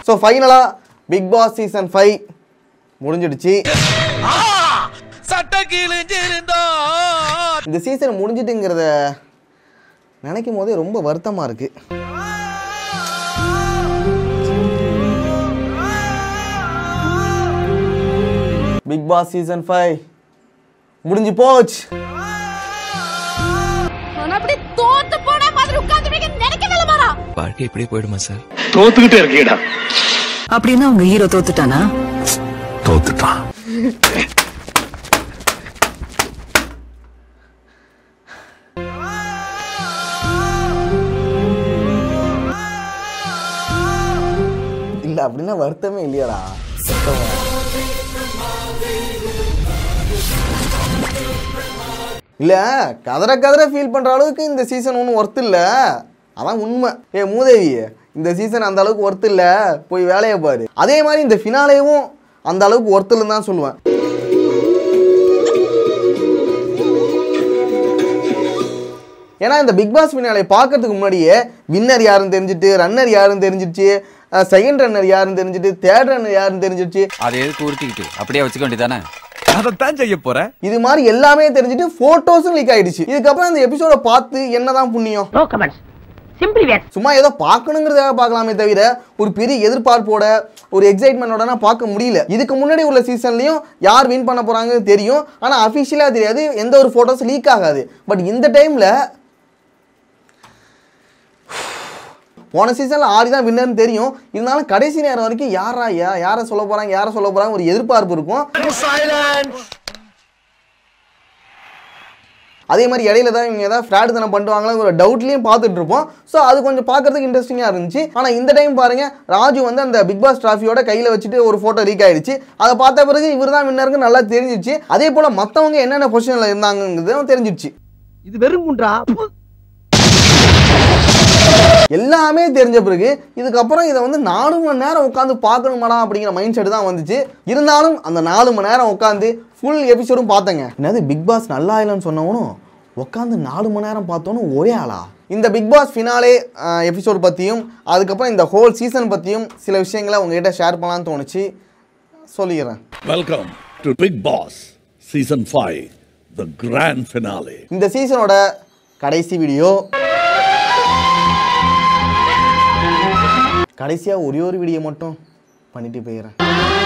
so ஃபைனலாக big Boss season five முடிஞ்சிடுச்சு சட்ட கிழிஞ்சிருந்தா இந்த சீசன் முடிஞ்சிட்டுங்கிறத நினைக்கும் போதே ரொம்ப வருத்தமாக இருக்கு பிக் பாஸ் சீசன் ஃபைவ் முடிஞ்சு போச்சு நான் அப்படி தோத்து போன மாதிரி உட்கார்ந்து நினைக்கவே இல்லை மாறா வாழ்க்கை இப்படியே போயிடுமா சார் தோத்துக்கிட்டே இருக்கீடா அப்படின்னா உங்க ஹீரோ தோத்துட்டானா தோத்துட்டான் இல்லை அப்படின்னா வருத்தமே இல்லையாடா இல்லை கதற கதற ஃபீல் பண்ணுற அளவுக்கு இந்த சீசன் ஒன்றும் ஒர்த் இல்லை அதான் உண்மை ஏ மூதேவி இந்த சீசன் அந்த அளவுக்கு ஒர்த் இல்லை போய் வேலையை பாரு அதே மாதிரி இந்த ஃபினாலேயும் அந்த அளவுக்கு ஒர்த் இல்லைன்னு தான் சொல்லுவேன் ஏன்னா இந்த பிக் பாஸ் ஃபினாலே பார்க்கறதுக்கு முன்னாடியே வின்னர் யாருன்னு தெரிஞ்சுட்டு ரன்னர் யாருன்னு தெரிஞ்சிருச்சு செகண்ட் ரன்னர் யாருன்னு தெரிஞ்சுட்டு தேர்ட் ரன்னர் யாருன்னு தெரிஞ்சிருச்சு அதை எதுக்கு உறுத்திக்கிட்டு அப்படியே வச்சுக்க வேண்டியதானே அதைத்தான் செய்ய போறேன் இது மாதிரி எல்லாமே தெரிஞ்சுட்டு போட்டோஸும் லீக் ஆயிடுச்சு இதுக்கப்புறம் இந்த எபிசோட பார்த்து என்னதான் புண்ணியம் நோ கமெண்ட்ஸ் சிம்பிளி வேர் சும்மா ஏதோ பார்க்கணுங்கிறதுக்காக பார்க்கலாமே தவிர ஒரு பெரிய எதிர்பார்ப்போட ஒரு எக்ஸைட்மெண்டோட பார்க்க முடியல இதுக்கு முன்னாடி உள்ள சீசன்லயும் யார் வின் பண்ண போறாங்கன்னு தெரியும் ஆனா அஃபிஷியலா தெரியாது எந்த ஒரு போட்டோஸ் லீக் ஆகாது பட் இந்த டைம்ல போன சீசன்ல ஆரி தான் வின்னர்னு தெரியும் இருந்தாலும் கடைசி நேரம் வரைக்கும் யாரா யா யாரை சொல்ல போறாங்க யாரை சொல்ல போறாங்க ஒரு எதிர்பார்ப்பு இருக்கும் அதே மாதிரி இடையில தான் இவங்க ஏதாவது ஃப்ராட் தானே பண்ணுவாங்களா ஒரு டவுட்லையும் பார்த்துட்டு இருப்போம் ஸோ அது கொஞ்சம் பார்க்கறதுக்கு இன்ட்ரெஸ்டிங்காக இருந்துச்சு ஆனால் இந்த டைம் பாருங்க ராஜு வந்து அந்த பிக் பாஸ் ட்ராஃபியோட கையில் வச்சுட்டு ஒரு ஃபோட்டோ லீக் ஆயிடுச்சு அதை பார்த்த பிறகு இவர் தான் வின்னருக்கு நல்லா தெரிஞ்சிருச்சு அதே போல் மற்றவங்க என்னென்ன பொசிஷனில் இருந்தாங்கங்கிறதும் தெரிஞ்சிருச்சு இது வெறும் குன்றா எல்லாமே தெரிஞ்ச பிறகு இதுக்கப்புறம் இதை வந்து நாலு மணி நேரம் உட்காந்து பார்க்கணுமாடா அப்படிங்கிற மைண்ட் செட் தான் வந்துச்சு இருந்தாலும் அந்த நாலு மணி நேரம் உட்காந்து ஃபுல் எபிசோடும் பார்த்தேங்க என்னது பிக் பாஸ் நல்லா இல்லைன்னு சொன்னவனும் உட்காந்து நாலு மணி நேரம் பார்த்தோன்னு ஒரே ஆளா இந்த பிக் பாஸ் ஃபினாலே எபிசோட் பற்றியும் அதுக்கப்புறம் இந்த ஹோல் சீசன் பற்றியும் சில விஷயங்களை உங்ககிட்ட ஷேர் பண்ணலாம்னு தோணுச்சு சொல்லிக்கிறேன் welcome to Bigg Boss season five the grand finale இந்த சீசனோட கடைசி வீடியோ கடைசியாக ஒரே ஒரு வீடியோ மட்டும் பண்ணிட்டு போயிடுறேன்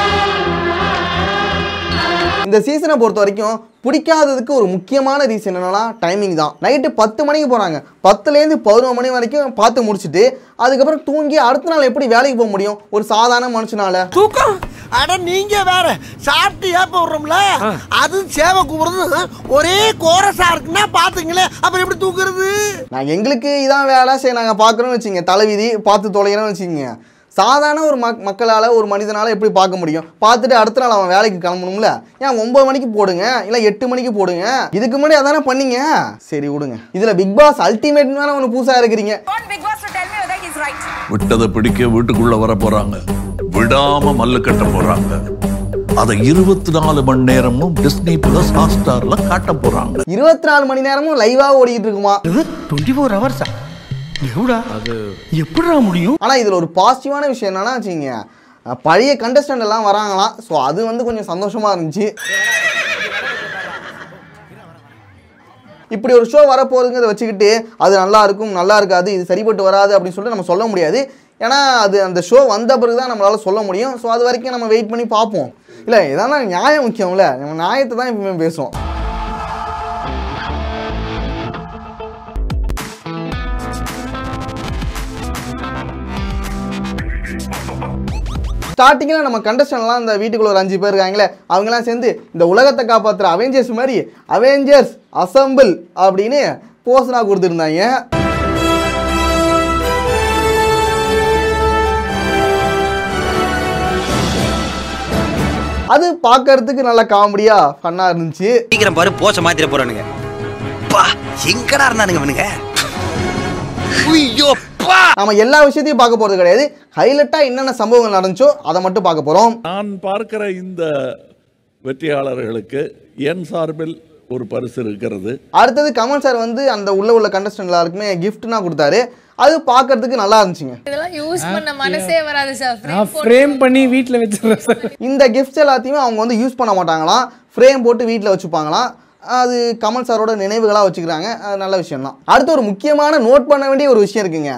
இந்த சீசனை பொறுத்த வரைக்கும் பிடிக்காததுக்கு ஒரு முக்கியமான ரீசன் என்னன்னா டைமிங் தான் நைட்டு பத்து மணிக்கு போகிறாங்க பத்துலேருந்து பதினொரு மணி வரைக்கும் பார்த்து முடிச்சுட்டு அதுக்கப்புறம் தூங்கி அடுத்த நாள் எப்படி வேலைக்கு போக முடியும் ஒரு சாதாரண மனுஷனால தூக்கம் அட நீங்க வேற சாப்பிட்டு ஏப்ப விடுறோம்ல அது சேவை கூப்பிடுறது ஒரே கோரஸா இருக்குன்னா பாத்துங்களேன் அப்புறம் எப்படி தூக்குறது நான் எங்களுக்கு இதான் வேலை சரி நாங்கள் பார்க்குறோன்னு வச்சுங்க தலைவிதி பார்த்து தொலைகிறோம்னு வச்சுக்கோங்க சாதாரண ஒரு மக் மக்களால் ஒரு மனிதனால் எப்படி பார்க்க முடியும் பார்த்துட்டு அடுத்த நாள் அவன் வேலைக்கு கிளம்பணும்ல ஏன் ஒன்பது மணிக்கு போடுங்க இல்லை எட்டு மணிக்கு போடுங்க இதுக்கு முன்னாடி அதானே பண்ணீங்க சரி விடுங்க இதில் பிக் பாஸ் அல்டிமேட் வேணா ஒன்று புதுசாக இருக்கிறீங்க விட்டதை பிடிக்க வீட்டுக்குள்ள வர போறாங்க விடாம மல்லு கட்ட போறாங்க அதை இருபத்தி நாலு மணி நேரமும் டிஸ்னி பிளஸ் ஹாட்ஸ்டார்ல காட்ட போறாங்க இருபத்தி நாலு மணி நேரமும் லைவாக ஓடிக்கிட்டு இருக்குமா டுவெண்ட்டி ஃபோர் ஹவர்ஸா எவ்வளா அது எப்படிடா முடியும் ஆனால் இதில் ஒரு பாசிட்டிவான விஷயம் என்னன்னா வச்சுக்கோங்க அஹ் பழைய கண்டஸ்டன்ட் எல்லாம் வராங்களாம் ஸோ அது வந்து கொஞ்சம் சந்தோஷமாக இருந்துச்சு இப்படி ஒரு ஷோ வரப்போகுதுங்கிறத வச்சுக்கிட்டு அது நல்லா இருக்கும் நல்லா இருக்காது இது சரிப்பட்டு வராது அப்படின்னு சொல்லிட்டு நம்ம சொல்ல முடியாது ஏன்னா அது அந்த ஷோ வந்த பிறகு தான் நம்மளால் சொல்ல முடியும் ஸோ அது வரைக்கும் நம்ம வெயிட் பண்ணி பார்ப்போம் இல்லை எதனா நியாயம் முக்கியம்ல நம்ம நியாயத்தை தான் எப்பவுமே பேசுவோம் ஸ்டார்டிங்கில் நம்ம கண்டஸ்டன்ட்லாம் இந்த வீட்டுக்குள்ள ஒரு அஞ்சு பேர் இருக்காங்களே அவங்கெல்லாம் சேர்ந்து இந்த உலகத்தை காப்பாற்றுற அவெஞ்சர்ஸ் மாதிரி அவெஞ்சர்ஸ் அசம்பிள் அப்படின்னு போஸ்னா கொடுத்துருந்தாங்க அது பார்க்கறதுக்கு நல்ல காமெடியா ஃபன்னாக இருந்துச்சு சீக்கிரம் பாரு போச்ச மாத்திர போறானுங்க பா எங்கடா இருந்தானுங்க அவனுங்க ஐயோ பா நாம எல்லா விஷயத்தையும் பார்க்க போறது கிடையாது ஹைலைட்டாக என்னென்ன சம்பவங்கள் நடந்துச்சோ அதை மட்டும் பார்க்க போகிறோம் நான் பார்க்கிற இந்த வெற்றியாளர்களுக்கு என் சார்பில் ஒரு பரிசு இருக்கிறது அடுத்தது கமல் சார் வந்து அந்த உள்ள உள்ள கண்டஸ்டன்ட் எல்லாருக்குமே கிஃப்ட்னா கொடுத்தாரு அது பார்க்கறதுக்கு நல்லா இருந்துச்சுங்க இதெல்லாம் யூஸ் பண்ண மனசே வராது சார் நான் ஃப்ரேம் பண்ணி வீட்டில் வச்சிடுறேன் சார் இந்த கிஃப்ட்ஸ் எல்லாத்தையுமே அவங்க வந்து யூஸ் பண்ண மாட்டாங்களாம் ஃப்ரேம் போட்டு வீட்டில் வச்சுப்பாங்களாம் அது கமல் சாரோட நினைவுகளாக வச்சுக்கிறாங்க அது நல்ல விஷயம் தான் அடுத்து ஒரு முக்கியமான நோட் பண்ண வேண்டிய ஒரு விஷயம் இருக்குங்க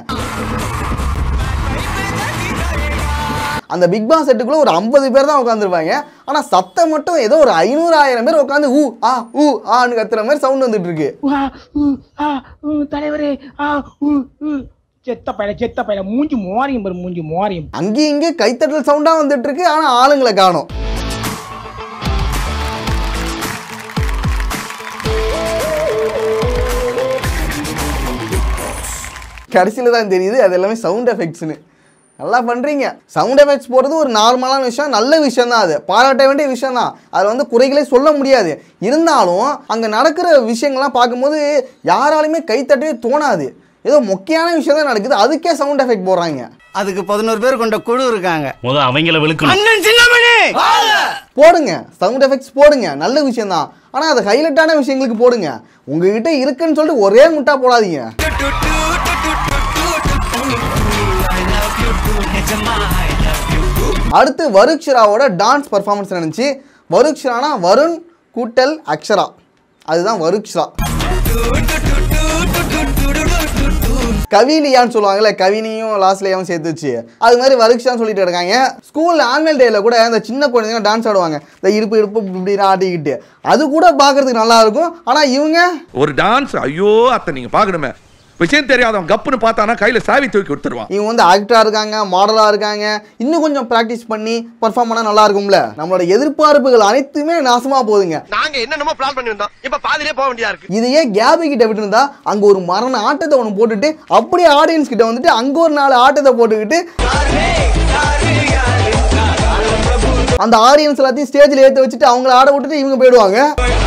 அந்த பிக் பாஸ் செட்டுக்குள்ள ஒரு ஐம்பது பேர் தான் உட்காந்துருப்பாங்க ஆனால் சத்தம் மட்டும் ஏதோ ஒரு ஐநூறு ஆயிரம் பேர் உட்காந்து ஊ ஆ ஊ ஆன்னு கத்துற மாதிரி சவுண்ட் வந்துட்டு இருக்கு தலைவரே ஆ உ உ செத்த பையல செத்த பையல மூஞ்சி மோரியம் பாரு மூஞ்சி மோரியம் அங்கேயும் இங்கே கைத்தட்டல் சவுண்டாக வந்துட்டு இருக்கு ஆனால் ஆளுங்களை காணோம் கடைசியில் தான் தெரியுது அது எல்லாமே சவுண்ட் எஃபெக்ட்ஸ்னு நல்லா பண்ணுறீங்க சவுண்ட் எஃபெக்ட்ஸ் போடுறது ஒரு நார்மலான விஷயம் நல்ல விஷயம் தான் அது பாராட்ட வேண்டிய விஷயம் தான் அதில் வந்து குறைகளே சொல்ல முடியாது இருந்தாலும் அங்கே நடக்கிற விஷயங்கள்லாம் பார்க்கும்போது யாராலுமே கைத்தட்டவே தோணாது ஏதோ மொக்கையான விஷயம் தான் நடக்குது அதுக்கே சவுண்ட் எஃபெக்ட் போடுறாங்க அதுக்கு பதினோரு பேர் கொண்ட குழு இருக்காங்க முத அவங்கள வெளுக்கணும் அண்ணன் சின்னமணி போடுங்க சவுண்ட் எஃபெக்ட்ஸ் போடுங்க நல்ல விஷயம் தான் ஆனால் அது ஹைலைட்டான விஷயங்களுக்கு போடுங்க உங்ககிட்ட இருக்குன்னு சொல்லிட்டு ஒரே முட்டா போடாதீங்க அடுத்து வருக்ஷராவோட டான்ஸ் பர்ஃபார்மன்ஸ் நினைச்சு வருக்ஷரானா வருண் கூட்டல் அக்ஷரா அதுதான் வருக்ஷரா கவிலியான்னு சொல்லுவாங்கல்ல கவினியும் லாஸ்ட்லேயும் சேர்த்து வச்சு அது மாதிரி வருக்ஷான்னு சொல்லிட்டு இருக்காங்க ஸ்கூல் ஆனுவல் டேல கூட இந்த சின்ன குழந்தைங்க டான்ஸ் ஆடுவாங்க இந்த இருப்பு இருப்பு இப்படி ஆட்டிக்கிட்டு அது கூட பார்க்கறதுக்கு நல்லா இருக்கும் ஆனால் இவங்க ஒரு டான்ஸ் ஐயோ அத்தை நீங்க பாக்கணுமே விஷயம் தெரியாதவன் கப்புன்னு பார்த்தானா கையில சாவி தூக்கி கொடுத்துருவான் இவங்க வந்து ஆக்டராக இருக்காங்க மாடலாக இருக்காங்க இன்னும் கொஞ்சம் ப்ராக்டிஸ் பண்ணி பர்ஃபார்ம் பண்ணால் நல்லா இருக்கும்ல நம்மளோட எதிர்பார்ப்புகள் அனைத்துமே நாசமாக போகுதுங்க நாங்க என்னென்னமோ பிளான் பண்ணி வந்தோம் இப்ப பாதிலே போக வேண்டியதா இருக்கு இதையே கேபி கிட்ட விட்டுருந்தா அங்க ஒரு மரண ஆட்டத்தை ஒன்று போட்டுட்டு அப்படியே ஆடியன்ஸ் கிட்ட வந்துட்டு அங்க ஒரு நாலு ஆட்டத்தை போட்டுக்கிட்டு அந்த ஆடியன்ஸ் எல்லாத்தையும் ஸ்டேஜில் ஏற்ற வச்சுட்டு அவங்கள ஆட விட்டுட்டு இவங்க போயிடுவாங்க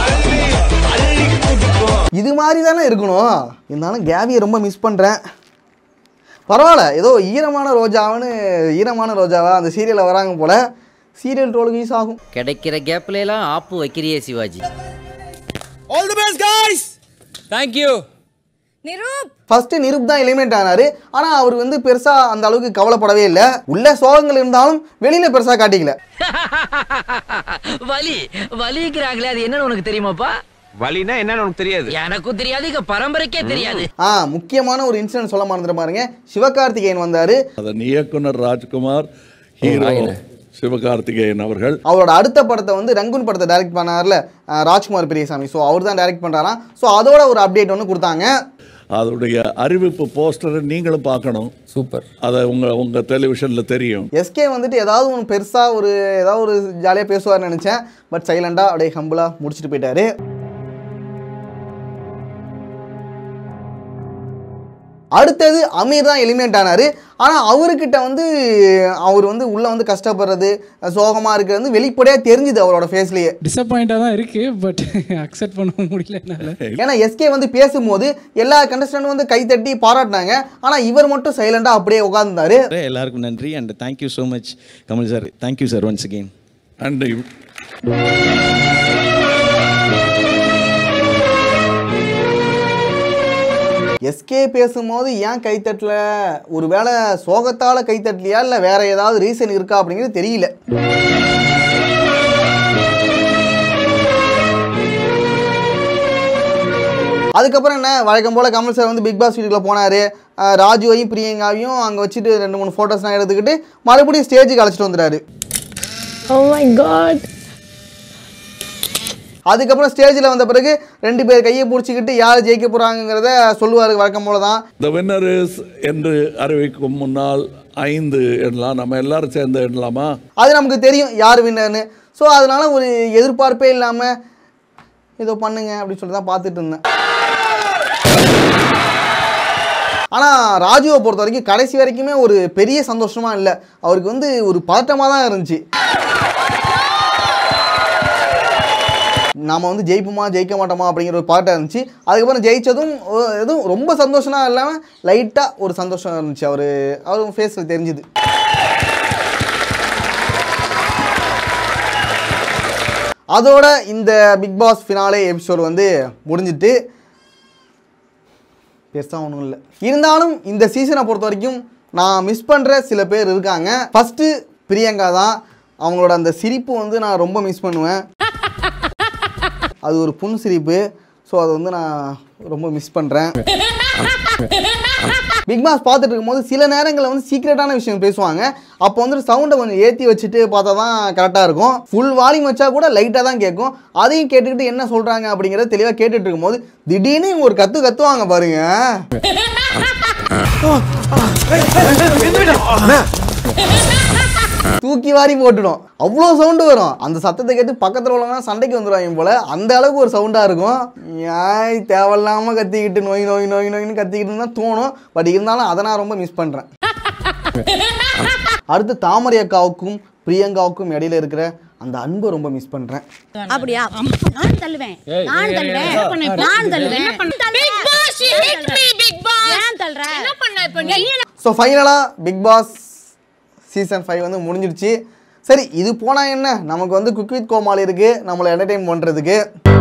இது மாதிரி தானே இருக்கணும் இருந்தாலும் கேபியை ரொம்ப மிஸ் பண்ணுறேன் பரவாயில்ல ஏதோ ஈரமான ரோஜாவுன்னு ஈரமான ரோஜாவா அந்த சீரியலில் வராங்க போல சீரியல் ட்ரோலுக்கு யூஸ் ஆகும் கிடைக்கிற கேப்ல எல்லாம் ஆப்பு வைக்கிறியே Sivaji all the best guys thank you Niroop first Niroop தான் எலிமெண்ட் ஆனாரு ஆனா அவர் வந்து பெருசா அந்த அளவுக்கு கவலைப்படவே இல்லை உள்ள சோகங்கள் இருந்தாலும் வெளியில பெருசா காட்டிக்கல வலி வலிக்கிறாங்களே அது என்னன்னு உனக்கு தெரியுமாப்பா வழினா என்னன்னு உனக்கு தெரியாது எனக்கும் தெரியாது இங்க பரம்பரைக்கே தெரியாது ஆ முக்கியமான ஒரு இன்சிடென்ட் சொல்ல மறந்துட்டு பாருங்க சிவகார்த்திகேயன் வந்தாரு அதன் இயக்குனர் ராஜ்குமார் ஹீரோ சிவகார்த்திகேயன் அவர்கள் அவரோட அடுத்த படத்தை வந்து ரங்குன் படத்தை டைரக்ட் பண்ணார்ல அஹ், ராஜ்குமார் பெரியசாமி ஸோ அவர் தான் டைரக்ட் பண்ணுறாராம் ஸோ அதோட ஒரு அப்டேட் ஒன்று கொடுத்தாங்க அதோடைய அறிவிப்பு போஸ்டரை நீங்களும் பார்க்கணும் சூப்பர் அதை உங்க உங்க டெலிவிஷன்ல தெரியும் எஸ்கே வந்துட்டு ஏதாவது ஒன்று பெருசாக ஒரு ஏதாவது ஒரு ஜாலியாக பேசுவார்னு நினச்சேன் பட் சைலண்டாக அப்படியே ஹம்பிளாக முடிச்சுட்டு போயிட்டாரு அடுத்தது அமீர் தான் எலிமெண்ட் ஆனார் ஆனால் அவர்கிட்ட வந்து அவர் வந்து உள்ளே வந்து கஷ்டப்படுறது சோகமாக இருக்கிறது வந்து வெளிப்படையாக தெரிஞ்சுது அவரோட ஃபேஸ்லேயே டிசப்பாயிண்டாக தான் இருக்குது பட் அக்செப்ட் பண்ண முடியல என்னால் ஏன்னா எஸ்கே வந்து பேசும்போது எல்லா கண்டஸ்டன்ட்டும் வந்து கைத்தட்டி பாராட்டினாங்க ஆனால் இவர் மட்டும் சைலண்டாக அப்படியே உட்காந்துருந்தாரு எல்லாருக்கும் நன்றி and thank you so much Kamal sir thank you sir once again and SK பேசும்போது ஏன் கைத்தட்டல ஒருவேளை சோகத்தால் கைத்தட்டலையா இல்லை வேற ஏதாவது ரீசன் இருக்கா அப்படிங்கிறது தெரியல அதுக்கப்புறம் என்ன வழக்கம் போல் கமல் சார் வந்து பிக் பாஸ் வீட்டுக்குள்ள போனார் ராஜுவையும் பிரியங்காவையும் அங்கே வச்சுட்டு ரெண்டு மூணு ஃபோட்டோஸ்லாம் எடுத்துக்கிட்டு மறுபடியும் ஸ்டேஜுக்கு அழைச்சிட்டு வந்துட்டாரு ஓ மை காட் அதுக்கப்புறம் ஸ்டேஜில் வந்த பிறகு ரெண்டு பேர் கையை பிடிச்சிக்கிட்டு யார் ஜெயிக்க போகிறாங்கிறத சொல்லுவார் வழக்கம் போல தான் த வின்னர் இஸ் என்று அறிவிக்கும் முன்னால் ஐந்து எண்ணலாம் நம்ம எல்லாரும் சேர்ந்து எண்ணலாமா அது நமக்கு தெரியும் யார் வின்னர்னு ஸோ அதனால ஒரு எதிர்பார்ப்பே இல்லாமல் ஏதோ பண்ணுங்க அப்படின்னு சொல்லி தான் பார்த்துட்டு இருந்தேன் ஆனால் ராஜுவை பொறுத்த வரைக்கும் கடைசி வரைக்குமே ஒரு பெரிய சந்தோஷமாக இல்லை அவருக்கு வந்து ஒரு பதட்டமாக தான் இருந்துச்சு நாம வந்து ஜெயிப்போமா ஜெயிக்க மாட்டோமா அப்படிங்கிற ஒரு பதட்டம் இருந்துச்சு அதுக்கப்புறம் ஜெயிச்சதும் ஒ- எதுவும் ரொம்ப சந்தோஷமா இல்லாமல் லைட்டாக ஒரு சந்தோஷம் இருந்துச்சு அவர் அவர் ஃபேஸில் தெரிஞ்சுது அதோட இந்த பிக் பாஸ் ஃபினாலே எபிசோட் வந்து முடிஞ்சிட்டு பெருசாக ஒன்றும் இல்லை இருந்தாலும் இந்த சீசனை பொறுத்த வரைக்கும் நான் மிஸ் பண்ணுற சில பேர் இருக்காங்க ஃபஸ்ட்டு பிரியங்கா தான் அவங்களோட அந்த சிரிப்பு வந்து நான் ரொம்ப மிஸ் பண்ணுவேன் அது ஒரு புன் சிரிப்பு ஸோ அதை வந்து நான் ரொம்ப மிஸ் பண்ணுறேன் பிக் பாஸ் பார்த்துட்டு இருக்கும்போது சில நேரங்களில் வந்து சீக்ரெட்டான விஷயம் பேசுவாங்க அப்போ வந்து சவுண்டை கொஞ்சம் ஏற்றி வச்சுட்டு பார்த்தா தான் கரெக்டாக இருக்கும் ஃபுல் வால்யூம் வச்சா கூட லைட்டாக தான் கேட்கும் அதையும் கேட்டுக்கிட்டு என்ன சொல்கிறாங்க அப்படிங்கிறத தெளிவாக கேட்டுட்டு இருக்கும்போது திடீர்னு இவங்க ஒரு கற்று கத்துவாங்க பாருங்க தூக்கி வாரி போட்டுடும் அவ்வளோ சவுண்டு வரும் அந்த சத்தத்தை கேட்டு பக்கத்தில் உள்ளவங்க சண்டைக்கு வந்துடுவாங்க போல அந்த அளவுக்கு ஒரு சவுண்டாக இருக்கும் ஏய் தேவையில்லாமல் கத்திக்கிட்டு நோய் நோய் நோய் நோய்னு கத்திக்கிட்டு தான் தோணும் பட் இருந்தாலும் அதை நான் ரொம்ப மிஸ் பண்ணுறேன் அடுத்து தாமரை அக்காவுக்கும் பிரியங்காவுக்கும் இடையில இருக்கிற அந்த அன்பை ரொம்ப மிஸ் பண்ணுறேன் அப்படியா நான் தள்ளுவேன் நான் தள்ளுவேன் நான் தள்ளுவேன் Bigg Boss you hit me Bigg Boss நான் தள்ளுறேன் என்ன பண்ண இப்ப நீ ஸோ ஃபைனலாக பிக் பாஸ் சீசன் ஃபைவ் வந்து முடிஞ்சிடுச்சு சரி இது போனால் என்ன நமக்கு வந்து குக் வித் கோமாளி இருக்குது நம்மளை என்டர்டெயின் பண்ணுறதுக்கு